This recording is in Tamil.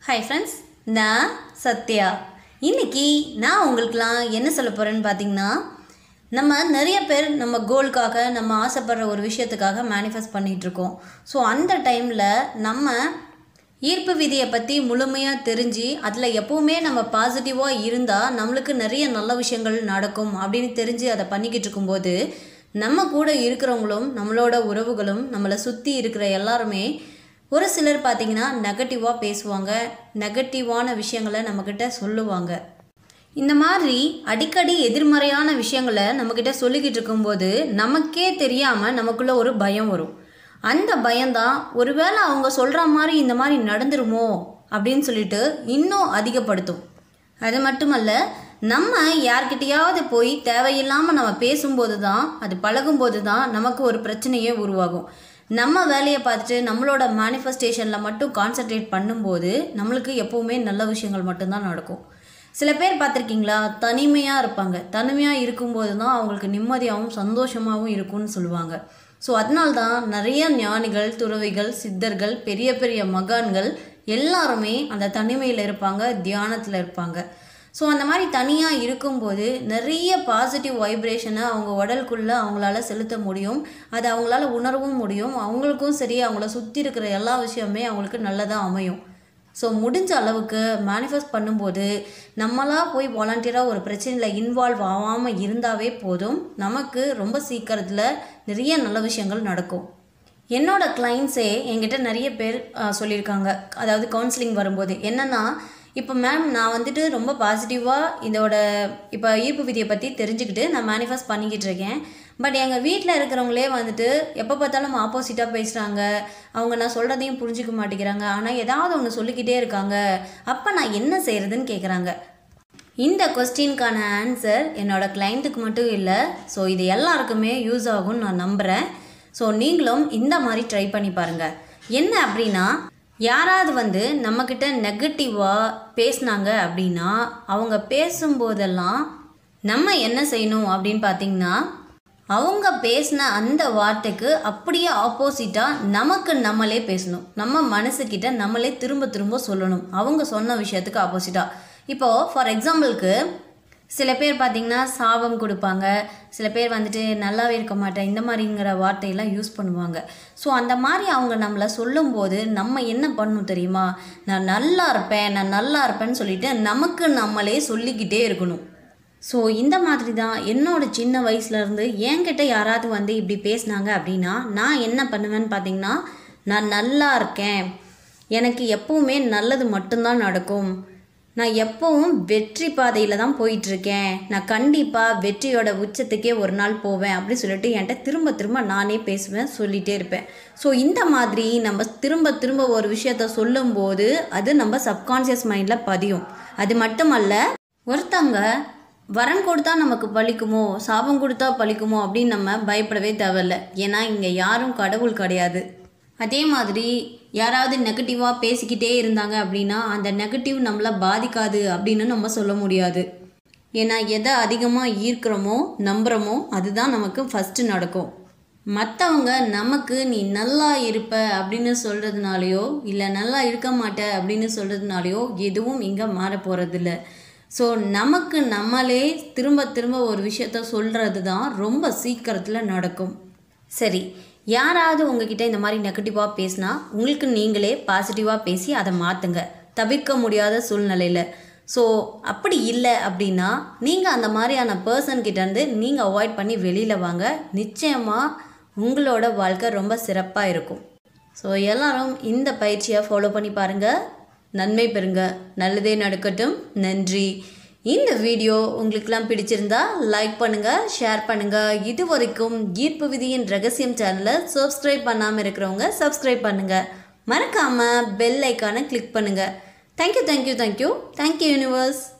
ஹாய் ஃப்ரெண்ட்ஸ் நான் சத்யா இன்னைக்கு நான் உங்களுக்குலாம் என்ன சொல்ல போகிறேன்னு பார்த்தீங்கன்னா நம்ம நிறைய பேர் நம்ம கோலுக்காக நம்ம ஆசைப்படுற ஒரு விஷயத்துக்காக மேனிஃபெஸ்ட் பண்ணிகிட்டு இருக்கோம் ஸோ அந்த டைமில் நம்ம ஈர்ப்பு விதியை பற்றி முழுமையாக தெரிஞ்சு அதில் எப்போவுமே நம்ம பாசிட்டிவாக இருந்தால் நம்மளுக்கு நிறைய நல்ல விஷயங்கள் நடக்கும் அப்படின்னு தெரிஞ்சு அதை பண்ணிக்கிட்டு இருக்கும்போது நம்ம கூட இருக்கிறவங்களும் நம்மளோட உறவுகளும் நம்மளை சுற்றி இருக்கிற எல்லாருமே ஒரு சிலர் பார்த்தீங்கன்னா நெகட்டிவாக பேசுவாங்க நெகட்டிவான விஷயங்களை நம்மக்கிட்ட சொல்லுவாங்க இந்த மாதிரி அடிக்கடி எதிர்மறையான விஷயங்களை நம்மக்கிட்ட சொல்லிக்கிட்டு இருக்கும்போது நமக்கே தெரியாமல் நமக்குள்ள ஒரு பயம் வரும் அந்த பயம்தான் ஒருவேளை அவங்க சொல்கிற மாதிரி இந்த மாதிரி நடந்துருமோ அப்படின்னு சொல்லிட்டு இன்னும் அதிகப்படுத்தும் அது மட்டுமல்ல நம்ம யார்கிட்டயாவது போய் தேவையில்லாமல் நம்ம பேசும்போது தான் அது பழகும்போது தான் நமக்கு ஒரு பிரச்சனையே உருவாகும் நம்ம வேலையை பார்த்துட்டு நம்மளோட மேனிஃபெஸ்டேஷனில் மட்டும் கான்சென்ட்ரேட் பண்ணும்போது நம்மளுக்கு எப்போவுமே நல்ல விஷயங்கள் மட்டும்தான் நடக்கும் சில பேர் பார்த்துருக்கீங்களா தனிமையாக இருப்பாங்க தனிமையாக இருக்கும்போது தான் அவங்களுக்கு நிம்மதியாகவும் சந்தோஷமாகவும் இருக்கும்னு சொல்லுவாங்க ஸோ அதனால தான் நிறைய ஞானிகள் துறவிகள் சித்தர்கள் பெரிய பெரிய மகான்கள் எல்லாருமே அந்த தனிமையில் இருப்பாங்க தியானத்தில் இருப்பாங்க ஸோ அந்த மாதிரி தனியாக இருக்கும்போது நிறைய பாசிட்டிவ் வைப்ரேஷனை அவங்க உடலுக்குள்ளே அவங்களால செலுத்த முடியும் அதை அவங்களால உணரவும் முடியும் அவங்களுக்கும் சரி அவங்கள சுற்றி இருக்கிற எல்லா விஷயமே அவங்களுக்கு நல்லதாக அமையும் ஸோ முடிஞ்ச அளவுக்கு மேனிஃபெஸ்ட் பண்ணும்போது நம்மளாக போய் வாலண்டியராக ஒரு பிரச்சனையில் இன்வால்வ் ஆகாமல் இருந்தாவே போதும் நமக்கு ரொம்ப சீக்கிரத்தில் நிறைய நல்ல விஷயங்கள் நடக்கும் என்னோட கிளைண்ட்ஸே என்கிட்ட நிறைய பேர் ஆ, சொல்லியிருக்காங்க அதாவது கவுன்சிலிங் வரும்போது என்னென்னா இப்போ மேம் நான் வந்துட்டு ரொம்ப பாசிட்டிவாக இதோட இப்போ ஈர்ப்பு விதியை பற்றி தெரிஞ்சுக்கிட்டு நான் மேனிஃபெஸ்ட் பண்ணிக்கிட்டு இருக்கேன் பட் எங்கள் வீட்டில் இருக்கிறவங்களே வந்துட்டு எப்போ பார்த்தாலும் ஆப்போசிட்டாக பேசுகிறாங்க அவங்க நான் சொல்கிறதையும் புரிஞ்சுக்க மாட்டேங்கிறாங்க ஆனால் ஏதாவது ஒன்று சொல்லிக்கிட்டே இருக்காங்க அப்போ நான் என்ன செய்கிறதுன்னு கேட்குறாங்க இந்த கொஸ்டினுக்கான ஆன்சர் என்னோட கிளைண்ட்டுக்கு மட்டும் இல்லை ஸோ இது எல்லாருக்குமே யூஸ் ஆகும்னு நான் நம்புகிறேன் ஸோ நீங்களும் இந்த மாதிரி ட்ரை பண்ணி பாருங்கள் என்ன அப்படின்னா யாராவது வந்து நம்மக்கிட்ட நெகட்டிவாக பேசுனாங்க அப்படின்னா அவங்க பேசும்போதெல்லாம் நம்ம என்ன செய்யணும் அப்படின்னு பார்த்தீங்கன்னா அவங்க பேசின அந்த வார்த்தைக்கு அப்படியே ஆப்போசிட்டாக நமக்கு நம்மளே பேசணும் நம்ம மனசுக்கிட்ட நம்மளே திரும்ப திரும்ப சொல்லணும் அவங்க சொன்ன விஷயத்துக்கு ஆப்போசிட்டாக இப்போது ஃபார் எக்ஸாம்பிளுக்கு சில பேர் பார்த்திங்கன்னா சாபம் கொடுப்பாங்க சில பேர் வந்துட்டு நல்லாவே இருக்க மாட்டேன் இந்த மாதிரிங்கிற வார்த்தையெல்லாம் யூஸ் பண்ணுவாங்க ஸோ அந்த மாதிரி அவங்க நம்மளை சொல்லும்போது நம்ம என்ன பண்ணணும் தெரியுமா நான் நல்லா இருப்பேன் நான் நல்லா இருப்பேன்னு சொல்லிட்டு நமக்கு நம்மளே சொல்லிக்கிட்டே இருக்கணும் ஸோ இந்த மாதிரி தான் என்னோட சின்ன வயசுலேருந்து என்கிட்ட யாராவது வந்து இப்படி பேசினாங்க அப்படின்னா நான் என்ன பண்ணுவேன்னு பார்த்தீங்கன்னா நான் நல்லா இருக்கேன் எனக்கு எப்பவுமே நல்லது மட்டும்தான் நடக்கும் நான் எப்பவும் வெற்றி பாதையில் தான் போயிட்டுருக்கேன் நான் கண்டிப்பாக வெற்றியோட உச்சத்துக்கே ஒரு நாள் போவேன் அப்படின்னு சொல்லிட்டு என்கிட்ட திரும்ப திரும்ப நானே பேசுவேன் சொல்லிகிட்டே இருப்பேன் ஸோ இந்த மாதிரி நம்ம திரும்ப திரும்ப ஒரு விஷயத்த சொல்லும்போது அது நம்ம சப்கான்ஷியஸ் மைண்டில் பதியும் அது மட்டுமல்ல ஒருத்தவங்க வரன் கொடுத்தா நமக்கு பலிக்குமோ சாபம் கொடுத்தா பலிக்குமோ அப்படின்னு நம்ம பயப்படவே தேவையில்ல ஏன்னா இங்கே யாரும் கடவுள் கிடையாது அதே மாதிரி யாராவது நெகட்டிவாக பேசிக்கிட்டே இருந்தாங்க அப்படின்னா அந்த நெகட்டிவ் நம்மளை பாதிக்காது அப்படின்னு நம்ம சொல்ல முடியாது ஏன்னா எதை அதிகமாக ஈர்க்கிறோமோ நம்புகிறோமோ அதுதான் நமக்கு ஃபஸ்ட்டு நடக்கும் மற்றவங்க நமக்கு நீ நல்லா இருப்ப அப்படின்னு சொல்கிறதுனாலையோ இல்லை நல்லா இருக்க மாட்ட அப்படின்னு சொல்கிறதுனாலையோ எதுவும் இங்கே மாற போகிறதில்ல ஸோ நமக்கு நம்மளே திரும்ப திரும்ப ஒரு விஷயத்த சொல்கிறது தான் ரொம்ப சீக்கிரத்தில் நடக்கும் சரி யாராவது உங்ககிட்ட இந்த மாதிரி நெகட்டிவாக பேசினா உங்களுக்கு நீங்களே பாசிட்டிவாக பேசி அதை மாற்றுங்க தவிர்க்க முடியாத சூழ்நிலையில் ஸோ அப்படி இல்லை அப்படின்னா நீங்கள் அந்த மாதிரியான பர்சன் கிட்டேருந்து நீங்கள் அவாய்ட் பண்ணி வெளியில் வாங்க நிச்சயமாக உங்களோட வாழ்க்கை ரொம்ப சிறப்பாக இருக்கும் ஸோ எல்லாரும் இந்த பயிற்சியை ஃபாலோ பண்ணி பாருங்கள் நன்மை பெறுங்க நல்லதே நடக்கட்டும் நன்றி இந்த வீடியோ உங்களுக்கெல்லாம் பிடிச்சிருந்தா லைக் பண்ணுங்கள் ஷேர் பண்ணுங்கள் இது வரைக்கும் ஈர்ப்பு விதியின் ரகசியம் சேனலை சப்ஸ்கிரைப் பண்ணாமல் இருக்கிறவங்க சப்ஸ்கிரைப் பண்ணுங்கள் மறக்காமல் பெல் ஐக்கானை கிளிக் பண்ணுங்கள் thank you thank you thank you thank you universe